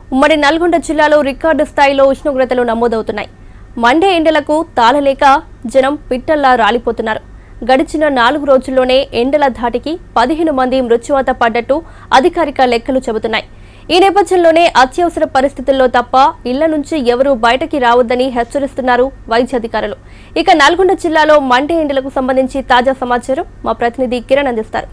ఉమ్మడి నల్గొండ జిల్లాలో రికార్డు స్థాయిలో ఉష్ణోగ్రతలు నమోదవుతున్నాయి మండే ఎండలకు తాళలేక జనం పిట్టల్లా రాలిపోతున్నారు గడిచిన నాలుగు రోజుల్లోనే ఎండల ధాటికి పదిహేను మంది మృత్యువాత పడ్డట్టు అధికారిక లెక్కలు చెబుతున్నాయి ఈ నేపథ్యంలోనే అత్యవసర పరిస్థితుల్లో తప్ప ఇళ్ల నుంచి ఎవరూ బయటకి రావద్దని హెచ్చరిస్తున్నారు వైద్య అధికారులు ఇక నల్గొండ జిల్లాలో మండే ఎండలకు సంబంధించి తాజా సమాచారం మా ప్రతినిధి కిరణ్ అందిస్తారు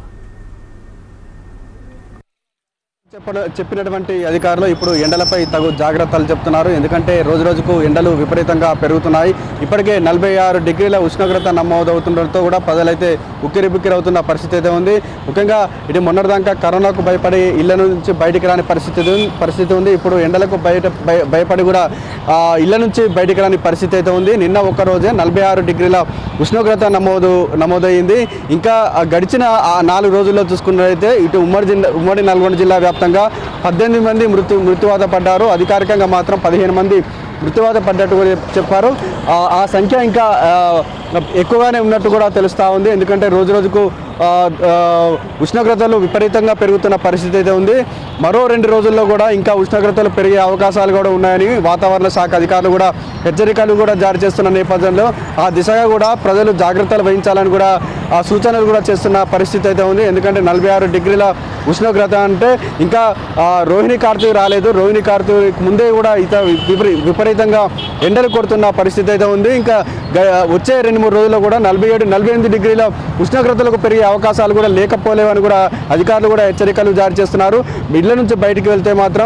చెప్ప చెప్పినటువంటి అధికారులు ఇప్పుడు ఎండలపై తగు జాగ్రత్తలు చెప్తున్నారు ఎందుకంటే రోజు రోజుకు ఎండలు విపరీతంగా పెరుగుతున్నాయి ఇప్పటికే నలభై ఆరు డిగ్రీల ఉష్ణోగ్రత నమోదవుతుండటంతో కూడా ప్రజలైతే ఉక్కిరి బిక్కిరి అవుతున్న పరిస్థితి అయితే ఉంది ముఖ్యంగా ఇటు మొన్నటిదాకా కరోనాకు భయపడి ఇళ్ల నుంచి బయటికి రాని పరిస్థితి ఉంది- పరిస్థితి ఉంది ఇప్పుడు ఎండలకు బయట భయ- భయపడి కూడా ఆ, ఇళ్ల నుంచి బయటికి రాని పరిస్థితి అయితే ఉంది నిన్న ఒక్క రోజే నలభై ఆరు డిగ్రీల ఉష్ణోగ్రత నమోదు నమోదైంది ఇంకా ఆ గడిచిన ఆ నాలుగు రోజుల్లో చూసుకున్నట్లయితే ఇటు ఉమ్మడి జిల్లా ఉమ్మడి నల్గొండ జిల్లా వ్యాప్తంగా పద్దెనిమిది మంది మృత్యు మృత్యువాత పడ్డారు అధికారికంగా మాత్రం పదిహేను మంది మృత్యువాత పడ్డట్టు కూడా చెప్పారు ఆ, ఆ సంఖ్య ఇంకా ఆ, ఎక్కువగానే ఉన్నట్టు కూడా తెలుస్తూ ఉంది ఎందుకంటే రోజు రోజుకు ఆ, ఆ, ఉష్ణోగ్రతలు విపరీతంగా పెరుగుతున్న పరిస్థితి అయితే ఉంది మరో రెండు రోజుల్లో కూడా ఇంకా ఉష్ణోగ్రతలు పెరిగే అవకాశాలు కూడా ఉన్నాయని వాతావరణ శాఖ అధికారులు కూడా హెచ్చరికలు కూడా జారీ చేస్తున్న నేపథ్యంలో ఆ దిశగా కూడా ప్రజలు జాగ్రత్తలు వహించాలని కూడా ఆ సూచనలు కూడా చేస్తున్న పరిస్థితి అయితే ఉంది ఎందుకంటే నలభై ఆరు డిగ్రీల ఉష్ణోగ్రత అంటే ఇంకా ఆ, రోహిణి కార్తీక్ రాలేదు రోహిణి కార్తీక్ ముందే కూడా ఇత విపరీ విపరీతంగా ఎండలు కొడుతున్న పరిస్థితి అయితే ఉంది ఇంకా గ- వచ్చే రెండు మూడు రోజుల్లో కూడా నలభై ఏడు నలభై ఎనిమిది డిగ్రీల ఉష్ణోగ్రతలకు పెరిగే అవకాశాలు కూడా లేకపోలేవని కూడా అధికారులు కూడా హెచ్చరికలు జారీ చేస్తున్నారు ఇళ్ల నుంచి బయటికి వెళ్తే మాత్రం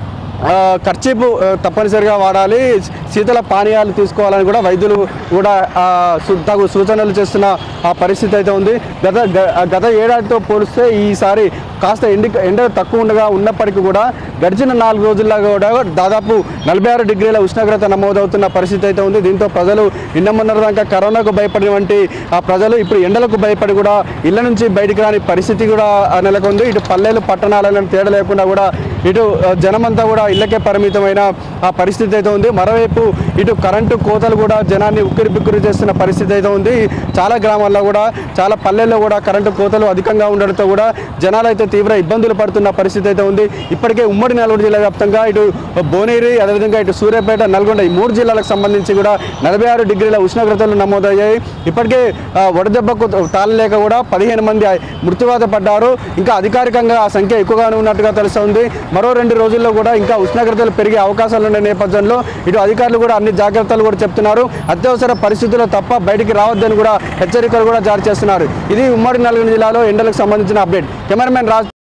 ఆ, ఖర్చీపు ఆ, తప్పనిసరిగా వాడాలి శీతల పానీయాలు తీసుకోవాలని కూడా వైద్యులు కూడా ఆ, సు- తగు సూచనలు చేస్తున్న ఆ పరిస్థితి అయితే ఉంది గత గ- గత ఏడాదితో పోలిస్తే ఈసారి కాస్త ఎండి ఎండ తక్కువ ఉండగా ఉన్నప్పటికీ కూడా గడిచిన నాలుగు రోజుల్లో కూడా దాదాపు నలభై ఆరు డిగ్రీల ఉష్ణోగ్రత నమోదవుతున్న పరిస్థితి అయితే ఉంది దీంతో ప్రజలు నిన్న మొన్నటి దాకా కరోనాకు భయపడిన వంటి ఆ ప్రజలు ఇప్పుడు ఎండలకు భయపడి కూడా ఇళ్ల నుంచి బయటికి రాని పరిస్థితి కూడా ఆ, నెలకొంది ఇటు పల్లెలు పట్టణాలను తేడా లేకుండా కూడా ఇటు ఆ, జనమంతా కూడా ఇళ్ళకే పరిమితమైన ఆ పరిస్థితి అయితే ఉంది మరోవైపు ఇటు కరెంటు కోతలు కూడా జనాన్ని ఉక్కిరి బిక్కిరి చేస్తున్న పరిస్థితి అయితే ఉంది చాలా గ్రామాల్లో కూడా చాలా పల్లెల్లో కూడా కరెంటు కోతలు అధికంగా ఉండడంతో కూడా జనాలు అయితే తీవ్ర ఇబ్బందులు పడుతున్న పరిస్థితి అయితే ఉంది ఇప్పటికే ఉమ్మడి నల్గొండ జిల్లా వ్యాప్తంగా ఇటు భువనగిరి అదేవిధంగా ఇటు సూర్యాపేట నల్గొండ ఈ మూడు జిల్లాలకు సంబంధించి కూడా నలభై ఆరు డిగ్రీల ఉష్ణోగ్రతలు నమోదయ్యాయి ఇప్పటికే ఆ, వడదెబ్బకు తాళలేక కూడా పదిహేను మంది మృత్యువాత పడ్డారు ఇంకా అధికారికంగా ఆ సంఖ్య ఎక్కువగానే ఉన్నట్టుగా తెలుస్తుంది మరో రెండు రోజుల్లో కూడా ఇంకా ఉష్ణోగ్రతలు పెరిగే అవకాశాలు ఉన్న నేపథ్యంలో ఇటు అధికారులు కూడా అన్ని జాగ్రత్తలు కూడా చెప్తున్నారు అత్యవసర పరిస్థితుల్లో తప్ప బయటికి రావద్దని కూడా హెచ్చరికలు కూడా జారీ చేస్తున్నారు ఇది ఉమ్మడి నల్గొండ జిల్లాలో ఎండలకు సంబంధించిన అప్డేట్ కెమెరామెన్ రాజ్